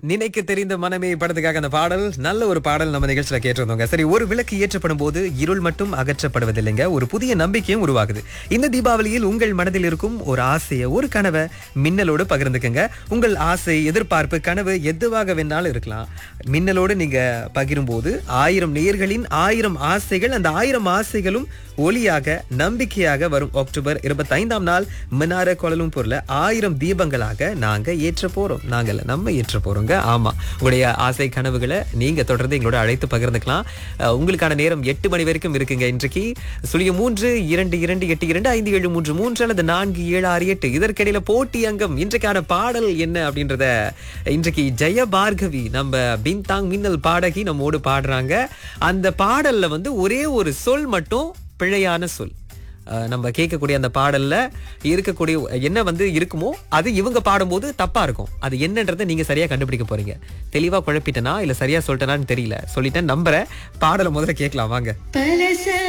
நினைக்க தெரிந்த மனமே படத்துக்காக அந்த பாடல் நல்ல ஒரு பாடல் நம்ம நிகழ்ச்சியில கேட்டிருந்தோங்க சரி ஒரு விளக்கு ஏற்றப்படும் போது இருள் மட்டும் அகற்றப்படுவதில்லைங்க ஒரு புதிய நம்பிக்கையும் உருவாகுது இந்த தீபாவளியில் உங்கள் மனதில் இருக்கும் ஒரு ஆசையை ஒரு கனவை மின்னலோடு பகிர்ந்துக்குங்க உங்கள் ஆசை எதிர்பார்ப்பு கனவு எதுவாக வேணாலும் இருக்கலாம் மின்னலோடு நீங்க பகிரும்போது ஆயிரம் நேயர்களின் ஆயிரம் ஆசைகள் அந்த ஆயிரம் ஆசைகளும் ஒளியாக நம்பிக்கையாக வரும் அக்டோபர் இருபத்தி ஐந்தாம் நாள் மினார கோலலும்பூர்ல ஆயிரம் தீபங்களாக நாங்க ஏற்ற போறோம் நாங்கல்ல நம்ம ஏற்ற போறோங்க ஆமா உங்களுடைய ஆசை கனவுகளை நீங்க தொடர்ந்து எங்களோட அழைத்து பகிர்ந்துக்கலாம் அஹ், உங்களுக்கான நேரம் எட்டு மணி வரைக்கும் இருக்குங்க இன்றைக்கு சுழிய மூன்று இரண்டு இரண்டு எட்டு இரண்டு ஐந்து ஏழு மூன்று மூன்று அல்லது நான்கு ஏழு ஆறு எட்டு இதற்கிடையில போட்டி அங்கம் இன்றைக்கான பாடல் என்ன அப்படின்றத இன்றைக்கு ஜெய பார்கவி நம்ம பின்தாங் மின்னல் பாடகி நம்மோடு பாடுறாங்க அந்த பாடல்ல வந்து ஒரே ஒரு சொல் மட்டும் பிழையான சொல் அஹ் நம்ம கேட்கக்கூடிய அந்த பாடல்ல இருக்கக்கூடிய என்ன வந்து இருக்குமோ அது இவங்க பாடும்போது தப்பா இருக்கும் அது என்னன்றதை நீங்க சரியா கண்டுபிடிக்க போறீங்க தெளிவா குழப்பிட்டேனா இல்ல சரியா சொல்லிட்டேனான்னு தெரியல சொல்லிட்டேன் நம்புறேன் பாடலை முதல்ல கேட்கலாம் வாங்க பலச